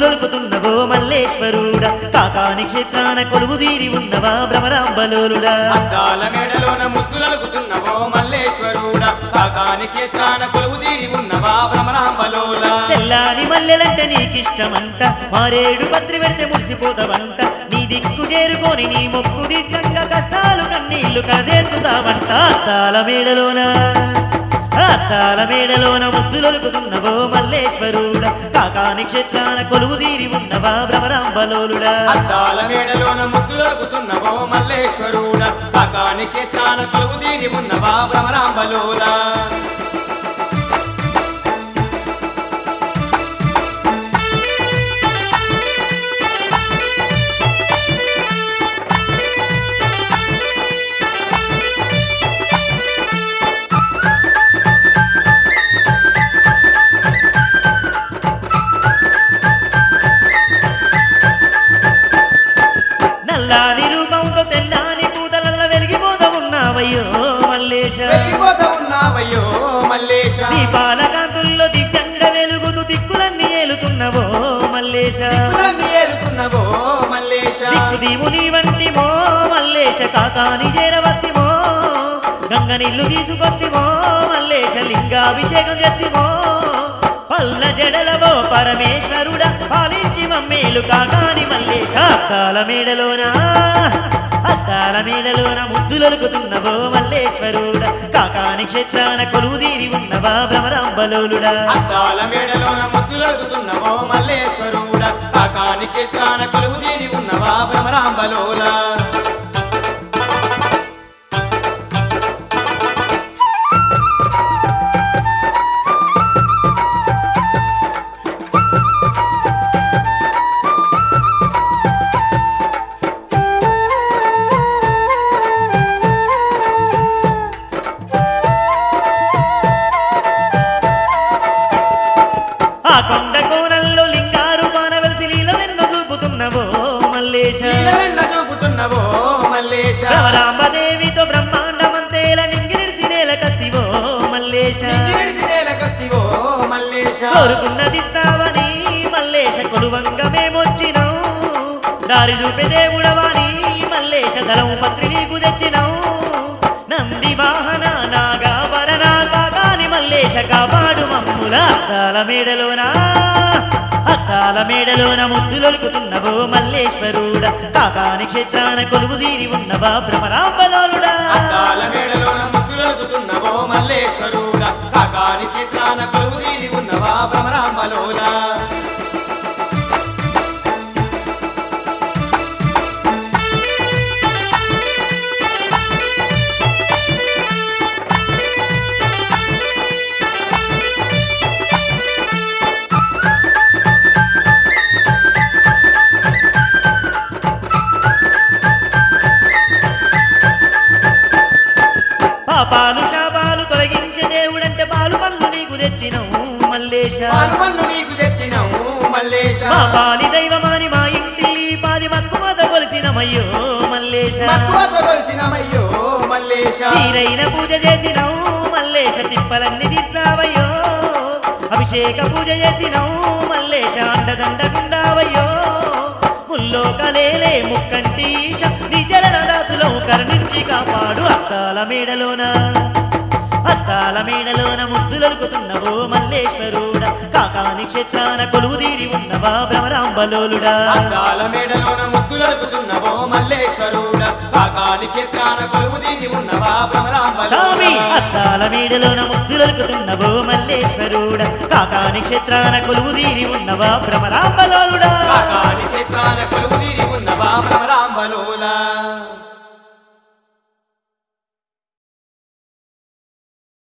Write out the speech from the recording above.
ముద్దులొలుకుతున్నవో మల్లేశ్వరుడా కాకాని క్షేత్రాన కొలువు తీరి ఉన్నవా భ్రమరాంబలోలుడా అద్దాల మేడలోన ముద్దులలుకుతున్నవో మల్లేశ్వరుడా కాకాని క్షేత్రాన కొలువు తీరి ఉన్నవా భ్రమరాంబలోల తెల్లాని మల్లెలంటే నీకిష్టమంట మారేడు పత్రి పెడితే మురిసిపోతావంట నీ దిక్కు చేరుకొని నీ మొక్కు దిగ్గంగా కష్టాలు కన్నీళ్లు కదేసుతావంట అద్దాల మేడలోన అద్దాల మేడలోన ముద్దులొలుకుతున్నవో మల్లేశ్వరుడా కాకాని క్షేత్రాన కొలువు తీరి ఉన్నవా భ్రమరాంబలోలుడా అద్దాల మేడలోన ముద్దులలుకుతున్నవో మల్లేశ్వరుడా కాకాని క్షేత్రాన కొలువు తీరి ఉన్నవా భ్రమరాంబలోల నల్లాని రూపంతో తెల్లాని పూతలల్ల వెలిగిపోత ఉన్నావయ్యో మల్లేశ వెళ్ళిపోతా ఉన్నావయ్యో మల్లేశ దీపాల కాంతుల్లో దిగ్గంగా వెలుగుతూ దిక్కులన్నీ ఏలుతున్నవో మల్లేశ దిక్కులన్నీ ఏలుతున్నవో మల్లేశ దిక్కు దీవుని వంటిమో మల్లేశ కాకాని చేరవత్తిమో గంగ నీళ్లు తీసుకొత్తిమో మల్లేశ లింగాభిషేకం చేతిమో పల్ల జడలవో పరమేశ్వరుడా పాలించి మమ్మేలు కాకాని మల్లేశ అద్దాల మేడలోనా అద్దాల మేడలోన ముద్దులొలుకుతున్నవో మల్లేశ్వరుడా కాకాని క్షేత్రాన కొలువుదీరి ఉన్నవా భ్రమరాంబలోలుడా అద్దాల మేడలోన ముద్దులలుకుతున్నవో మల్లేశ్వరుడా కాకాని క్షేత్రాన కొలువు తీరి ఉన్నవా భ్రమరాంబలోల ఆ కొండ కోనల్లో లింగారు మానవలసి లీలనెన్నో చూపుతున్నవో మల్లేశ నీలెండ చూపుతున్నవో మల్లేశ రామదేవితో బ్రహ్మాండమంతేల నింగిరిసి నేల కత్తివో మల్లేశ నిగిరిసి నేల కత్తివో మల్లేశ కోరుకున్నదిస్తావని మల్లేశ కొలువంగ మేమొచ్చినాం దారి చూపే దేవుడవాని మల్లేశ దళం పత్రి నీకు తెచ్చినాం నంది వాహన నాగాభరణ కాకాని మల్లేశ కాపాడు మమ్ముల అద్దాల మేడలోనా అద్దాల మేడలోన ముద్దులొలుకుతున్నవో మల్లేశ్వరుడా కాకాని క్షేత్రాన కొలువు తీరి ఉన్నవా భ్రమరాంబలోలుడా అద్దాల మేడలోన ముద్దులలుకుతున్నవో మల్లేశ్వరుడా కాకాని చిత్రాన కొలువు తీరి ఉన్నవా భ్రమరాంబలోల పాపాలు శాపాలు తొలగించే దేవుడంటే పాలు పళ్ళు నీకు తెచ్చినావు మల్లేశ పాల్పన్ను నీకు తెచ్చినవు మల్లేశ మా పాలి దైవమాని మా ఇంటి పాది మక్కుమత కొలిసినమయ్యో మల్లేశ మక్కువత కొలిసినమయ్యో మల్లేశ తీరైన పూజ చేసినావు మల్లేశ తిప్పలన్నీ తీర్చావయ్యో అభిషేక పూజ చేసినావు మల్లేశ అండదండకుండావయ్యో ముల్లో కలేలే ముక్కంటీశ నీ చరణ దాసులో కరుణించి కాపాడు అద్దాల మేడలోన అద్దాల మేడలోన ముద్దులొలుకుతున్నవో మల్లేశ్వరుడా కాకాని క్షేత్రాన కొలువు తీరి ఉన్నవా భ్రమరాంబలోలుడా అద్దాల మేడలోన ముద్దులడుకుతున్నవో మల్లేశ్వరుడా కాకాని చిత్రాన కొలువు తీరి ఉన్నవా స్వామి భ్రమరాంబలోల అద్దాల మేడలోన ముద్దులొలుకుతున్నవో మల్లేశ్వరుడా కాకాని క్షేత్రాన కొలువు తీరి ఉన్నవా భ్రమరాంబలోలుడా కాకాని చిత్రాన కొలువు తీరి ఉన్నవా భ్రమరాంబలోల